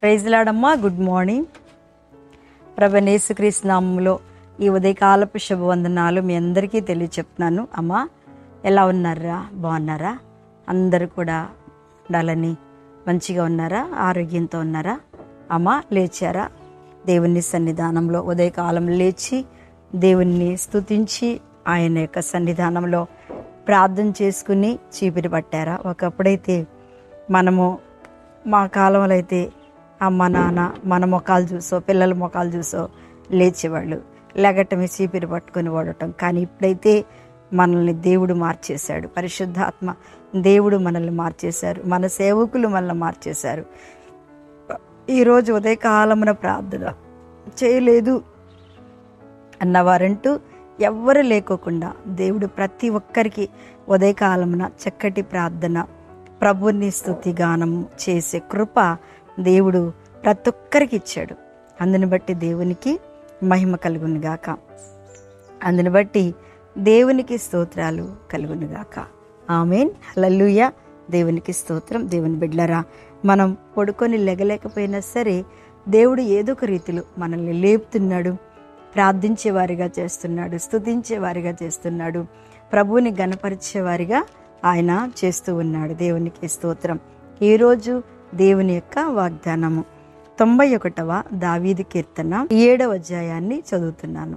praise లాడమ్మా good morning ప్రభనేసుక్రీస్తు నామంలో ఈ ఉదయకాలపు శుభవందనాలు మీ అందరికీ తెలియచెప్తున్నాను అమ్మా ఎలా ఉన్నారా బాగున్నారా అందరూ కూడా ఉండాలని మంచిగా ఉన్నారా ఆరోగ్యంతో ఉన్నారా అమ్మా లేచారా దేవుని సన్నిధానంలో ఉదయకాలం లేచి దేవుణ్ణి స్తుతించి ఆయన యొక్క సన్నిధానంలో ప్రార్థన చేసుకుని చీపిరి పట్టారా ఒకప్పుడైతే మనము మా కాలంలో అయితే అమ్మ నాన్న మన ముఖాలు చూసో పిల్లల ముఖాలు చూసో లేచేవాళ్ళు లెగటమే చీపిరి పట్టుకొని ఓడటం కానీ ఇప్పుడైతే మనల్ని దేవుడు మార్చేశాడు పరిశుద్ధాత్మ దేవుడు మనల్ని మార్చేశారు మన సేవకులు మనల్ని మార్చేశారు ఈరోజు ఉదయకాలమున ప్రార్థన చేయలేదు అన్నవారంటూ ఎవ్వరు లేకోకుండా దేవుడు ప్రతి ఒక్కరికి ఉదయకాలమున చక్కటి ప్రార్థన ప్రభుని స్తుతి గానం చేసే కృప దేవుడు ప్రతి ఒక్కరికి ఇచ్చాడు అందుని బట్టి దేవునికి మహిమ కలుగునుగాక అందుని బట్టి దేవునికి స్తోత్రాలు కలుగునుగాక ఆమెన్ హల్లెలూయా దేవునికి స్తోత్రం దేవుని బిడ్డలరా మనం పడుకొని లెగలేకపోయినా సరే దేవుడు ఏదో ఒక రీతిలో మనల్ని లేపుతున్నాడు ప్రార్థించేవారిగా చేస్తున్నాడు స్తుతించేవారిగా చేస్తున్నాడు ప్రభువుని గణపరిచేవారిగా ఆయన చేస్తూ ఉన్నాడు దేవునికి స్తోత్రం ఈరోజు దేవుని యొక్క వాగ్దానము తొంభై ఒకటవ దావీది కీర్తన ఏడవ అధ్యాయాన్ని చదువుతున్నాను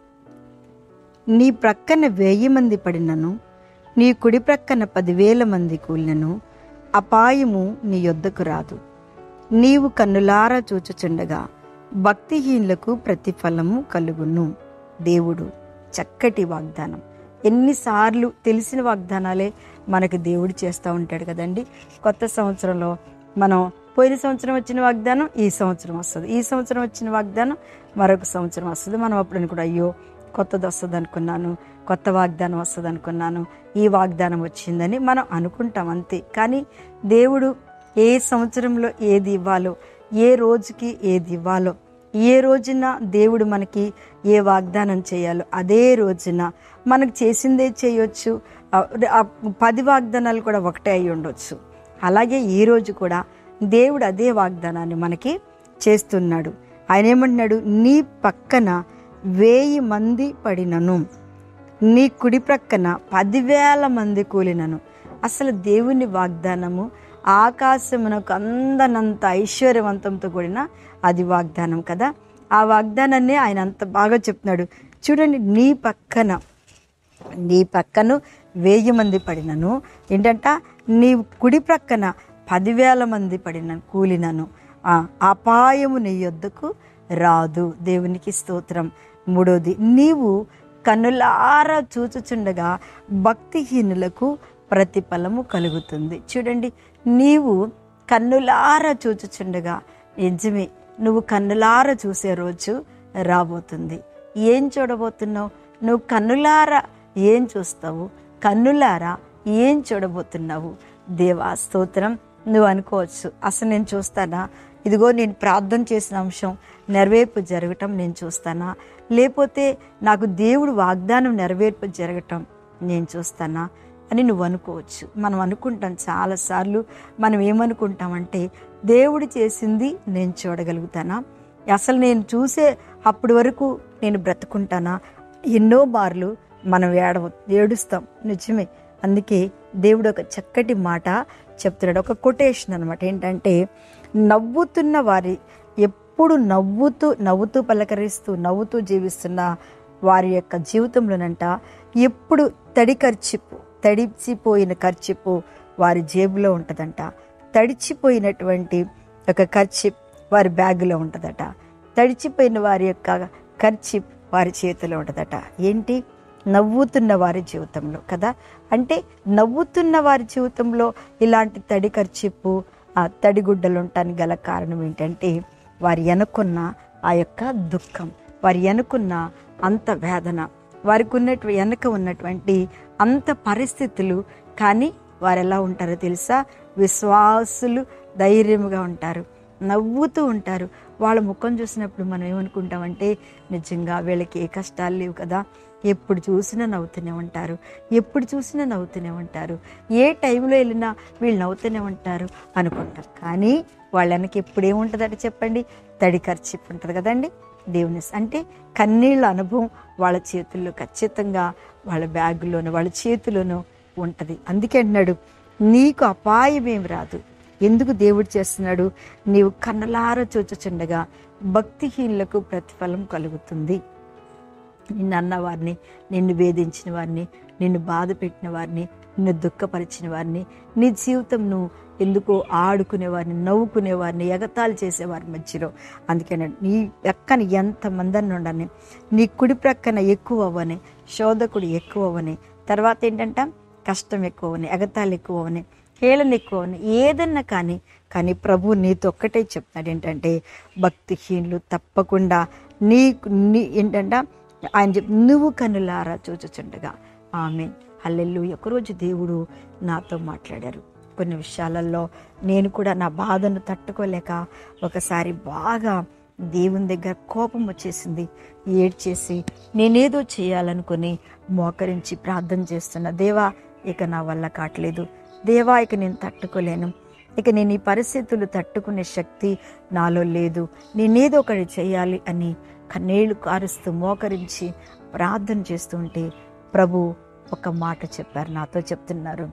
నీ ప్రక్కన వెయ్యి మంది పడినను నీ కుడి ప్రక్కన పదివేల మంది కూలినను అపాయము నీ యొద్దకు రాదు నీవు కన్నులారా చూచుచుండగా భక్తిహీనులకు ప్రతిఫలము కలుగును దేవుడు చక్కటి వాగ్దానం ఎన్నిసార్లు తెలిసిన వాగ్దానాలే మనకు దేవుడు చేస్తూ ఉంటాడు కదండి కొత్త సంవత్సరంలో మనం పోయిన సంవత్సరం వచ్చిన వాగ్దానం ఈ సంవత్సరం వస్తుంది ఈ సంవత్సరం వచ్చిన వాగ్దానం మరొక సంవత్సరం వస్తుంది మనం అప్పుడు అనుకుంటాం అయ్యో కొత్తది వస్తుంది అనుకున్నాను కొత్త వాగ్దానం వస్తుంది అనుకున్నాను ఈ వాగ్దానం వచ్చిందని మనం అనుకుంటాం అంతే కానీ దేవుడు ఏ సంవత్సరంలో ఏది ఇవ్వాలో ఏ రోజుకి ఏది ఇవ్వాలో ఏ రోజున దేవుడు మనకి ఏ వాగ్దానం చేయాలో అదే రోజున మనకు చేసిందే చేయొచ్చు ఆ- ఆ పది వాగ్దానాలు కూడా ఒకటే అయి ఉండొచ్చు అలాగే ఈ రోజు కూడా దేవుడు అదే వాగ్దానాన్ని మనకి చేస్తున్నాడు ఆయన ఏమంటున్నాడు నీ పక్కన వేయి మంది పడినను నీ కుడి ప్రక్కన పదివేల మంది కూలినను అసలు దేవుని వాగ్దానము ఆకాశమునకు అందనంత ఐశ్వర్యవంతంతో కూడిన అది వాగ్దానం కదా ఆ వాగ్దానాన్ని ఆయన అంత బాగా చెప్తున్నాడు చూడండి నీ పక్కన నీ పక్కను వెయ్యి మంది పడినను ఏంటంట నీ కుడి ప్రక్కన పదివేల మంది పడిన కూలినను ఆ అపాయము నీ యొద్దకు రాదు దేవునికి స్తోత్రం మూడోది నీవు కన్నులారా చూచుచుండగా భక్తిహీనులకు ప్రతిఫలము కలుగుతుంది చూడండి నీవు కన్నులారా చూచుచుండగా నిజమే నువ్వు కన్నులారా చూసే రోజు రాబోతుంది ఏం చూడబోతున్నావు నువ్వు కన్నులారా ఏం చూస్తావు కన్నులారా ఏం చూడబోతున్నావు దేవా స్తోత్రం నువ్వు అనుకోవచ్చు అసలు నేను చూస్తానా ఇదిగో నేను ప్రార్థన చేసిన అంశం నెరవేర్పు జరగటం నేను చూస్తానా లేకపోతే నాకు దేవుడు వాగ్దానం నెరవేర్పు జరగటం నేను చూస్తానా అని నువ్వు అనుకోవచ్చు మనం అనుకుంటాం చాలాసార్లు మనం ఏమనుకుంటామంటే దేవుడు చేసింది నేను చూడగలుగుతానా అసలు నేను చూసే అప్పటి వరకు నేను బ్రతుకుంటానా ఎన్నో మార్లు మనం ఏడ ఏడుస్తాం నిజమే అందుకే దేవుడు ఒక చక్కటి మాట చెప్తున్నాడు ఒక కొటేషన్ అనమాట ఏంటంటే నవ్వుతున్న వారి ఎప్పుడు నవ్వుతూ నవ్వుతూ పలకరిస్తూ నవ్వుతూ జీవిస్తున్న వారి యొక్క జీవితంలోనంట ఎప్పుడు తడి ఖర్చిపు తడిచిపోయిన ఖర్చిపు వారి జేబులో ఉంటుందంట తడిచిపోయినటువంటి ఒక ఖర్చిప్ వారి బ్యాగులో ఉంటుందట తడిచిపోయిన వారి యొక్క ఖర్చిప్ వారి చేతిలో ఉంటుందట ఏంటి నవ్వుతున్న వారి జీవితంలో కదా అంటే నవ్వుతున్న వారి జీవితంలో ఇలాంటి తడి ఖర్చిప్పు ఆ తడిగుడ్డలు ఉండటానికి గల కారణం ఏంటంటే వారి వెనుకున్న ఆ యొక్క దుఃఖం వారి వెనుకున్న అంత వేదన వారికి ఉన్నట్టు వెనక ఉన్నటువంటి అంత పరిస్థితులు కానీ వారు ఎలా ఉంటారో తెలుసా విశ్వాసులు ధైర్యముగా ఉంటారు నవ్వుతూ ఉంటారు వాళ్ళ ముఖం చూసినప్పుడు మనం ఏమనుకుంటామంటే నిజంగా వీళ్ళకి ఏ కష్టాలు లేవు కదా ఎప్పుడు చూసినా నవ్వుతూనే ఉంటారు ఎప్పుడు చూసినా నవ్వుతూనే ఉంటారు ఏ టైంలో వెళ్ళినా వీళ్ళు నవ్వుతూనే ఉంటారు అనుకుంటారు కానీ వాళ్ళ వెనక ఎప్పుడు ఏముంటుందంటే చెప్పండి తడి ఖర్చు ఉంటుంది కదండి దేవుని అంటే కన్నీళ్ళ అనుభవం వాళ్ళ చేతుల్లో ఖచ్చితంగా వాళ్ళ బ్యాగులోనూ వాళ్ళ చేతిలోనూ ఉంటుంది అందుకే అంటున్నాడు నీకు అపాయం ఏమి రాదు ఎందుకు దేవుడు చేస్తున్నాడు నీవు కన్నలార చూచుచుండగా భక్తిహీనులకు ప్రతిఫలం కలుగుతుంది నిన్ను అన్న వారిని నిన్ను వేధించిన వారిని నిన్ను బాధ పెట్టిన వారిని నిన్ను దుఃఖపరిచిన వారిని నీ జీవితం నువ్వు ఎందుకో ఆడుకునే వారిని నవ్వుకునే వారిని ఎగతాళి చేసేవారి మధ్యలో అందుకని నీ పక్కన ఎంతమంది ఉండని నీ కుడి ప్రక్కన ఎక్కువ అవ్వని శోధకుడు ఎక్కువ అవ్వని తర్వాత ఏంటంట కష్టం ఎక్కువ అవని ఎగతాళి ఎక్కువ అవని హేళన ఎక్కువ అవని ఏదన్నా కానీ కానీ ప్రభు నీతో ఒక్కటే చెప్తున్నాడు ఏంటంటే భక్తిహీనులు తప్పకుండా నీ నీ ఏంటంట ఆయన చెప్ నువ్వు కనులారా చూచుచుండగా ఆమె హల్లెల్లు ఒకరోజు దేవుడు నాతో మాట్లాడారు కొన్ని విషయాలలో నేను కూడా నా బాధను తట్టుకోలేక ఒకసారి బాగా దేవుని దగ్గర కోపం వచ్చేసింది ఏడ్చేసి నేనేదో చేయాలనుకుని మోకరించి ప్రార్థన చేస్తున్న దేవా ఇక నా వల్ల కావట్లేదు దేవా ఇక నేను తట్టుకోలేను ఇక నేను ఈ పరిస్థితులు తట్టుకునే శక్తి నాలో లేదు నేనేదో ఒకటి చేయాలి అని కన్నీళ్లు కారుస్తూ మోకరించి ప్రార్థన చేస్తుంటే ప్రభు ఒక మాట చెప్పారు నాతో చెప్తున్నారు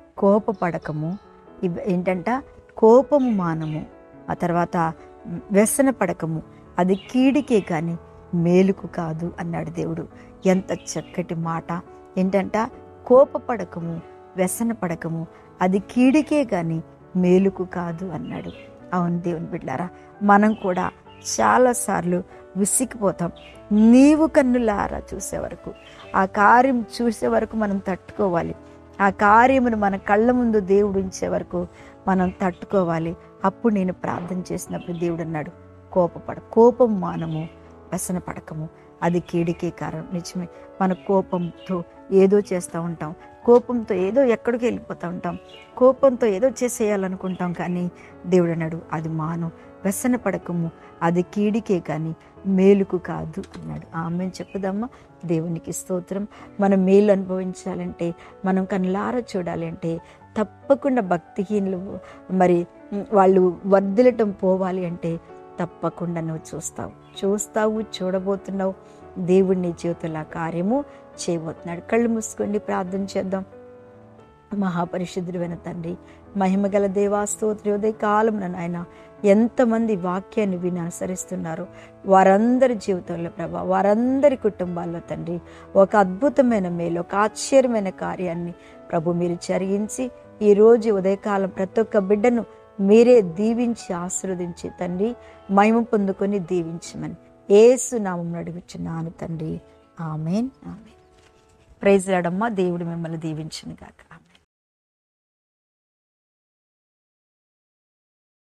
కోపపడకము ఇవ్ ఏంటంట కోపము మానము ఆ తర్వాత వ్యసన పడకము అది కీడికే కానీ మేలుకు కాదు అన్నాడు దేవుడు ఎంత చక్కటి మాట ఏంటంట కోపపడకము వ్యసన పడకము అది కీడికే కానీ మేలుకు కాదు అన్నాడు అవును దేవుని బిడ్డారా మనం కూడా చాలాసార్లు విసిగిపోతాం నీవు కన్నులారా చూసే వరకు ఆ కార్యం చూసే వరకు మనం తట్టుకోవాలి ఆ కార్యమును మన కళ్ళ ముందు దేవుడు ఉంచే వరకు మనం తట్టుకోవాలి అప్పుడు నేను ప్రార్థన చేసినప్పుడు దేవుడు అన్నాడు కోపపడ కోపం మానము వ్యసన పడకము అది కీడికే కారణం నిజమే మన కోపంతో ఏదో చేస్తూ ఉంటాం కోపంతో ఏదో ఎక్కడికి వెళ్ళిపోతూ ఉంటాం కోపంతో ఏదో చేసేయాలనుకుంటాం కానీ దేవుడు అన్నాడు అది మానం వ్యసన పడకము అది కీడికే కానీ మేలుకు కాదు అన్నాడు ఆమె చెప్పుదమ్మా దేవునికి స్తోత్రం మనం మేలు అనుభవించాలంటే మనం కళ్ళారా చూడాలి అంటే తప్పకుండా భక్తిహీనులు మరి వాళ్ళు వర్ధిల్లటం పోవాలి అంటే తప్పకుండా నువ్వు చూస్తావు చూస్తావు చూడబోతున్నావు దేవుడి నీ జీవితంలో ఆ కార్యము చేయబోతున్నాడు కళ్ళు మూసుకోండి ప్రార్థన చేద్దాం మహాపరిశుద్ధుడైన తండ్రి మహిమగల దేవాస్తోత్రి ఉదయ కాలం నాయన ఎంతమంది వాక్యాన్ని విని అనుసరిస్తున్నారు వారందరి జీవితంలో ప్రభా వారందరి కుటుంబాల్లో తండ్రి ఒక అద్భుతమైన మేలు ఒక ఆశ్చర్యమైన కార్యాన్ని ప్రభు మీరు జరిగించి ఈ రోజు ఉదయకాలం ప్రతి ఒక్క బిడ్డను మీరే దీవించి ఆశీర్వదించి తండ్రి మహిమ పొందుకొని దీవించమని ఏసు నామం అడుగుచున్నాను తండ్రి ఆమెన్ ఆమెన్ ప్రైజ్ రాడమ్మా దేవుడు మిమ్మల్ని దీవించును గాక